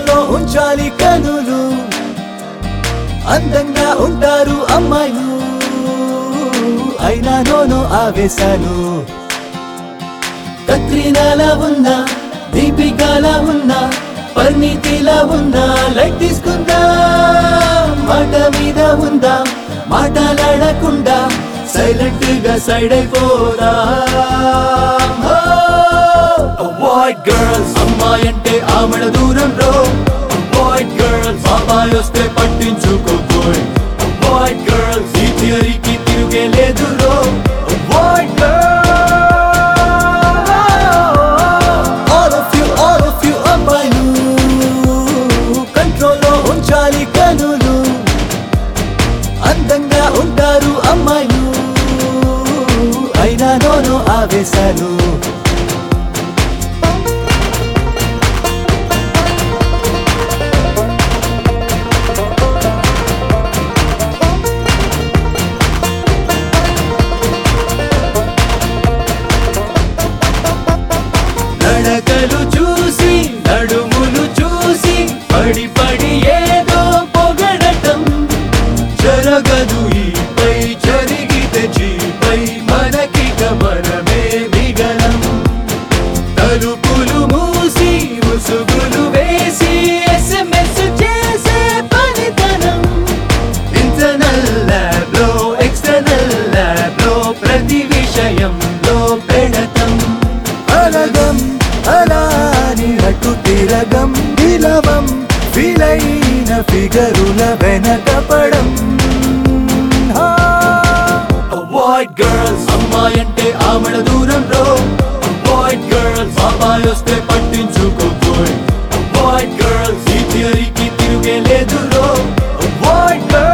కంట్రోల్లో ఉంచాలి కనులు అందంగా ఉంటారు అమ్మాయిలు అయినా నోనో ఆవేశాలు కత్రినాలా ఉన్నా దీపికాలా ఉన్నా పరిణితిలా ఉన్నా లైట్ తీసుకుందా మాట మీద ఉందా మాటలాడకుండా సైలెంట్ గా సైడ్ అయిపోదా అవాయిడ్ గర్ల్స్ అమ్మాయి అంటే ఆమెడ దూరం రో అవాయిడ్ గర్ల్స్ బాబాయ్ వస్తే పట్టించుకోబోయ్ అవాయిడ్ గర్ల్స్ ఈ థియరీకి తిరిగే లేదు రో avoid all of you all of you అబ్బాయిలు కంట్రోల్లో ఉంచాలి కనులు అందంగా ఉంటారు అమ్మాయిలు అయినా నోనో ఆవేశాలు నడకలు చూసి నడుములు చూసి పడి పడి ఏదో పొగడటం జరగదు ఈపై జరిగితే జీపై మనకిక మనమే మిగలం తలుపులు మూసి ముసుగులు వేసి ఎస్ఎంఎస్ చేసే పనితనం ఇంటర్నల్ ల్యాబ్ లో ఎక్స్టర్నల్ ల్యాబ్ లో ప్రతి విషయంలో పెడతం అలగం అలాని అటు తిరగం విలవం విలైన ఫిగరుల వెనకపడం అవాయిడ్ గర్ల్స్ అమ్మాయి అంటే ఆమెడ దూరం రో అవాయిడ్ గర్ల్స్ బాబాయ్ వస్తే పట్టించుకోబోయ్ అవాయిడ్ గర్ల్స్ ఈ థియరీకి తిరిగే లేదు రో అవాయిడ్ గర్ల్స్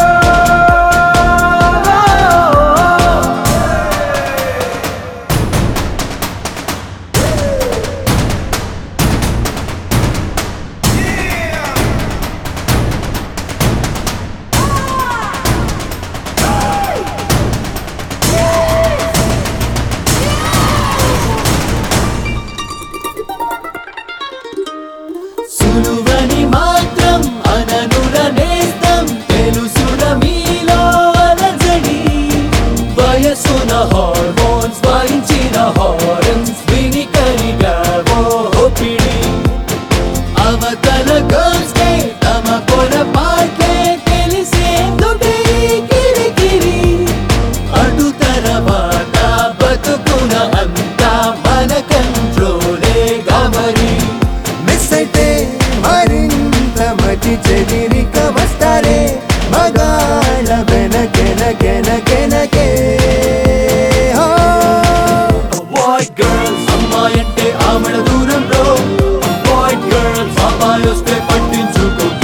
సులువని మాత్రం అననుల నేస్తం తెలుసున మీలో అలజడి వయసున హార్మోన్స్ వాయించిన హారన్స్ విని కలిగావో ఒపిడి అవతల గర్ల్స్ కే తమ పొరపాట్లే తెలిసేందుకే ఈ కిరికిరి అటు తర్వాత బతుకున అంతా మన కంట్రోలే గమరి మిస్ అయితే మరింత మతి చెదిరిక వస్తారే మగాళ్ళ వెనకెనకెనకెనకే అవాయిడ్ గర్ల్స్ అమ్మాయి అంటే ఆమెడ దూరం రో అవాయిడ్ గర్ల్స్ అబ్బాయి వస్తే పట్టించుకో